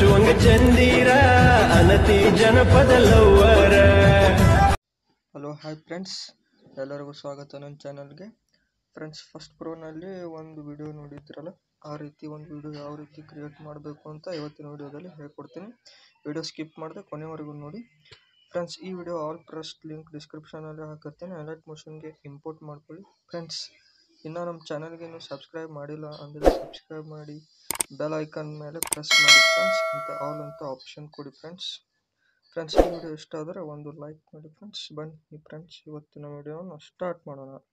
ಹಚ್ಚುವಂಗ ಚಂದೀರ ಅನತಿ ಜನಪದ ಲವ್ವರ hello hi friends ಎಲ್ಲರಿಗೂ ಸ್ವಾಗತ ನನ್ನ ಚಾನಲ್ಗೆ ಫ್ರೆಂಡ್ಸ್ ಫಸ್ಟ್ ಪ್ರೋನಲ್ಲಿ ಒಂದು ವಿಡಿಯೋ ನೋಡಿದ್ರಲ್ಲ ಆ ರೀತಿ ಒಂದು ವಿಡಿಯೋ ಯಾವ ರೀತಿ ಕ್ರಿಯೇಟ್ ಮಾಡಬೇಕು ಅಂತ ಇವತ್ತಿನ ವಿಡಿಯೋದಲ್ಲಿ ಹೇಳ್ಕೊಡ್ತೀನಿ ವಿಡಿಯೋ ಸ್ಕಿಪ್ ಮಾಡದೆ ಕೊನೆವರೆಗೂ ನೋಡಿ ಫ್ರೆಂಡ್ಸ್ ಈ ವಿಡಿಯೋ ಆಲ್ ಪ್ರೆಸ್ಟ್ ಲಿಂಕ್ ಡಿಸ್ಕ್ರಿಪ್ಷನಲ್ಲಿ ಹಾಕಿರ್ತೀನಿ ಅಲರ್ಟ್ ಮೋಷನ್ಗೆ ಇಂಪೋರ್ಟ್ ಮಾಡ್ಕೊಳ್ಳಿ ಫ್ರೆಂಡ್ಸ್ ಇನ್ನು ನಮ್ಮ ಚಾನಲ್ಗೆ ನೀವು ಸಬ್ಸ್ಕ್ರೈಬ್ ಮಾಡಿಲ್ಲ ಅಂದರೆ ಸಬ್ಸ್ಕ್ರೈಬ್ ಮಾಡಿ ಬೆಲ್ ಐಕಾನ್ ಮೇಲೆ ಪ್ರೆಸ್ ಮಾಡಿ ಫ್ರೆಂಡ್ಸ್ ಅಂತ ಆಲ್ ಅಂತ ಆಪ್ಷನ್ ಕೊಡಿ ಫ್ರೆಂಡ್ಸ್ ಫ್ರೆಂಡ್ಸ್ ಈ ವಿಡಿಯೋ ಇಷ್ಟ ಆದರೆ ಒಂದು ಲೈಕ್ ಮಾಡಿ ಫ್ರೆಂಡ್ಸ್ ಬನ್ನಿ ಫ್ರೆಂಡ್ಸ್ ಇವತ್ತಿನ ವಿಡಿಯೋನ ಸ್ಟಾರ್ಟ್ ಮಾಡೋಣ